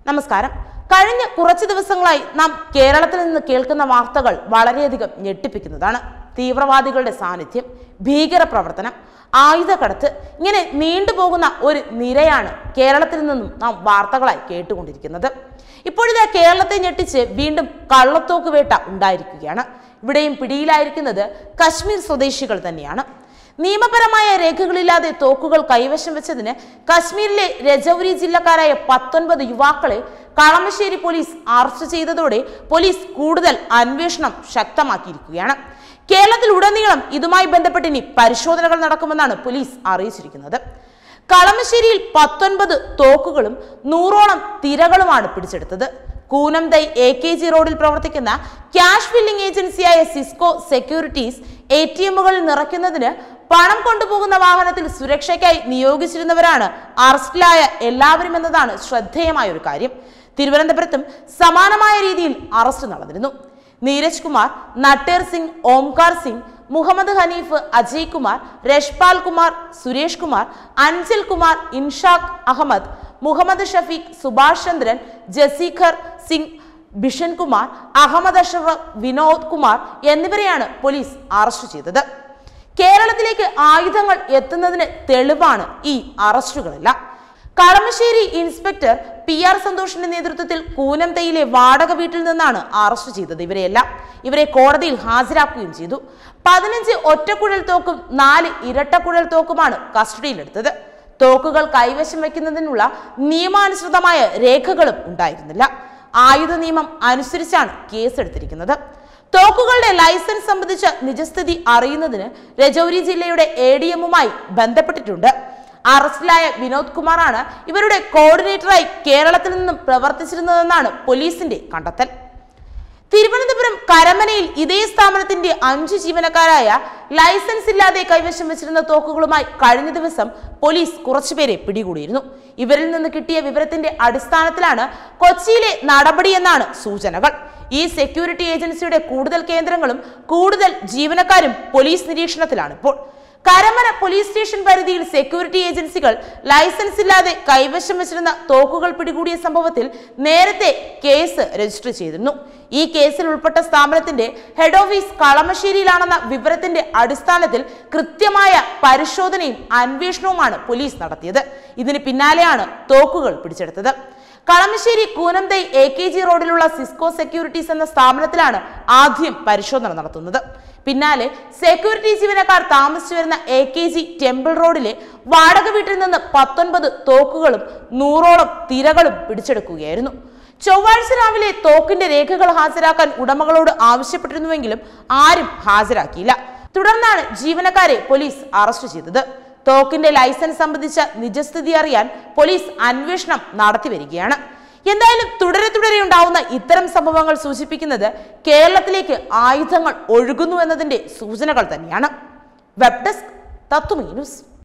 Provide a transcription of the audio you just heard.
നമസ്കാരം കഴിഞ്ഞ കുറച്ച് ദിവസങ്ങളായി നാം കേരളത്തിൽ നിന്ന് കേൾക്കുന്ന വാർത്തകൾ വളരെയധികം ഞെട്ടിപ്പിക്കുന്നതാണ് തീവ്രവാദികളുടെ സാന്നിധ്യം ഭീകര പ്രവർത്തനം ആയുധക്കടത്ത് ഇങ്ങനെ നീണ്ടുപോകുന്ന ഒരു നിരയാണ് കേരളത്തിൽ നിന്നും നാം വാർത്തകളായി കേട്ടുകൊണ്ടിരിക്കുന്നത് ഇപ്പോഴിതാ കേരളത്തെ ഞെട്ടിച്ച് വീണ്ടും കള്ളത്തോക്ക് വേട്ട ഉണ്ടായിരിക്കുകയാണ് ഇവിടെയും പിടിയിലായിരിക്കുന്നത് കശ്മീർ സ്വദേശികൾ തന്നെയാണ് നിയമപരമായ രേഖകളില്ലാതെ തോക്കുകൾ കൈവശം വെച്ചതിന് കശ്മീരിലെ രജൌരി ജില്ലക്കാരായ പത്തൊൻപത് യുവാക്കളെ കളമശ്ശേരി പോലീസ് അറസ്റ്റ് ചെയ്തതോടെ പോലീസ് കൂടുതൽ അന്വേഷണം ശക്തമാക്കിയിരിക്കുകയാണ് കേരളത്തിൽ ഉടനീളം ഇതുമായി ബന്ധപ്പെട്ട് ഇനി പരിശോധനകൾ നടക്കുമെന്നാണ് പോലീസ് അറിയിച്ചിരിക്കുന്നത് കളമശ്ശേരിയിൽ പത്തൊൻപത് തോക്കുകളും നൂറോളം തിരകളുമാണ് പിടിച്ചെടുത്തത് കൂനംതൈ എ കെ ജി റോഡിൽ പ്രവർത്തിക്കുന്ന ക്യാഷ് ഫില്ലിംഗ് ഏജൻസിയായ സിസ്കോ സെക്യൂരിറ്റീസ് എ ടി എമ്മുകളിൽ നിറയ്ക്കുന്നതിന് പണം കൊണ്ടുപോകുന്ന വാഹനത്തിൽ സുരക്ഷയ്ക്കായി നിയോഗിച്ചിരുന്നവരാണ് അറസ്റ്റിലായ എല്ലാവരും എന്നതാണ് ശ്രദ്ധേയമായ ഒരു കാര്യം തിരുവനന്തപുരത്തും സമാനമായ രീതിയിൽ അറസ്റ്റ് നടന്നിരുന്നു നീരജ് കുമാർ നട്ടേർ സിംഗ് ഓംകാർ സിംഗ് മുഹമ്മദ് ഹനീഫ് അജയ് കുമാർ രഷ്പാൽ കുമാർ സുരേഷ് കുമാർ അൻസിൽ കുമാർ ഇൻഷാഖ് അഹമ്മദ് മുഹമ്മദ് ഷഫീഖ് സുഭാഷ് ചന്ദ്രൻ ജസീഖർ സിംഗ് ബിഷൻ കുമാർ അഹമ്മദ് അഷറഫ് വിനോദ് കുമാർ എന്നിവരെയാണ് പോലീസ് അറസ്റ്റ് ചെയ്തത് കേരളത്തിലേക്ക് ആയുധങ്ങൾ എത്തുന്നതിന് തെളിവാണ് ഈ അറസ്റ്റുകളെല്ലാം കളമശ്ശേരി ഇൻസ്പെക്ടർ പി ആർ സന്തോഷിന്റെ നേതൃത്വത്തിൽ കൂനംതയിലെ വാടക വീട്ടിൽ നിന്നാണ് അറസ്റ്റ് ചെയ്തത് ഇവരെയെല്ലാം ഇവരെ കോടതിയിൽ ഹാജരാക്കുകയും ചെയ്തു പതിനഞ്ച് ഒറ്റക്കുഴൽ തോക്കും നാല് ഇരട്ടക്കുഴൽ തോക്കുമാണ് കസ്റ്റഡിയിലെടുത്തത് തോക്കുകൾ കൈവശം വയ്ക്കുന്നതിനുള്ള നിയമാനുസൃതമായ രേഖകളും ഉണ്ടായിരുന്നില്ല ആയുധ നിയമം അനുസരിച്ചാണ് കേസെടുത്തിരിക്കുന്നത് തോക്കുകളുടെ ലൈസൻസ് സംബന്ധിച്ച നിജസ്ഥിതി അറിയുന്നതിന് രജൌരി ജില്ലയുടെ എ ഡി എമ്മുമായി ബന്ധപ്പെട്ടിട്ടുണ്ട് അറസ്റ്റിലായ വിനോദ് കുമാറാണ് ഇവരുടെ കോർഡിനേറ്ററായി കേരളത്തിൽ നിന്നും പ്രവർത്തിച്ചിരുന്നതെന്നാണ് പോലീസിന്റെ കണ്ടെത്തൽ തിരുവനന്തപുരം കരമനയിൽ ഇതേ സ്ഥാപനത്തിന്റെ അഞ്ചു ജീവനക്കാരായ ലൈസൻസ് ഇല്ലാതെ കൈവശം വെച്ചിരുന്ന തോക്കുകളുമായി കഴിഞ്ഞ ദിവസം പോലീസ് കുറച്ചുപേരെ പിടികൂടിയിരുന്നു ഇവരിൽ നിന്ന് കിട്ടിയ വിവരത്തിന്റെ അടിസ്ഥാനത്തിലാണ് കൊച്ചിയിലെ നടപടിയെന്നാണ് സൂചനകൾ ഈ സെക്യൂരിറ്റി ഏജൻസിയുടെ കൂടുതൽ കേന്ദ്രങ്ങളും കൂടുതൽ ജീവനക്കാരും പോലീസ് നിരീക്ഷണത്തിലാണ് ഇപ്പോൾ കരമന പോലീസ് സ്റ്റേഷൻ പരിധിയിൽ സെക്യൂരിറ്റി ഏജൻസികൾ ലൈസൻസ് ഇല്ലാതെ കൈവശം വെച്ചിരുന്ന തോക്കുകൾ പിടികൂടിയ സംഭവത്തിൽ നേരത്തെ കേസ് രജിസ്റ്റർ ചെയ്തിരുന്നു ഈ കേസിൽ ഉൾപ്പെട്ട സ്ഥാപനത്തിന്റെ ഹെഡ് ഓഫീസ് കളമശ്ശേരിയിലാണെന്ന വിവരത്തിന്റെ അടിസ്ഥാനത്തിൽ കൃത്യമായ പരിശോധനയും അന്വേഷണവുമാണ് പോലീസ് നടത്തിയത് ഇതിന് പിന്നാലെയാണ് തോക്കുകൾ പിടിച്ചെടുത്തത് Kalamassery Koonamthai A K G റോഡിലുള്ള സിസ്കോ സെക്യൂരിറ്റീസ് എന്ന സ്ഥാപനത്തിലാണ് ആദ്യം പരിശോധന നടത്തുന്നത് പിന്നാലെ സെക്യൂരിറ്റി ജീവനക്കാർ താമസിച്ചു വരുന്ന എ കെ ജി ടെമ്പിൾ റോഡിലെ വാടക വീട്ടിൽ നിന്ന് പത്തൊൻപത് തോക്കുകളും നൂറോളം തിരകളും പിടിച്ചെടുക്കുകയായിരുന്നു ചൊവ്വാഴ്ച രാവിലെ തോക്കിന്റെ രേഖകൾ ഹാജരാക്കാൻ ഉടമകളോട് ആവശ്യപ്പെട്ടിരുന്നുവെങ്കിലും ആരും ഹാജരാക്കിയില്ല തുടർന്നാണ് ജീവനക്കാരെ പോലീസ് അറസ്റ്റ് ചെയ്തത് തോക്കിന്റെ ലൈസൻസ് സംബന്ധിച്ച നിജസ്ഥിതി അറിയാൻ പോലീസ് അന്വേഷണം നടത്തി വരികയാണ് എന്തായാലും തുടരെ തുടരെ ഉണ്ടാവുന്ന ഇത്തരം സംഭവങ്ങൾ സൂചിപ്പിക്കുന്നത് കേരളത്തിലേക്ക് ആയുധങ്ങൾ ഒഴുകുന്നു എന്നതിന്റെ സൂചനകൾ തന്നെയാണ് വെബ് ഡെസ്ക് തത്വമീ ന്യൂസ്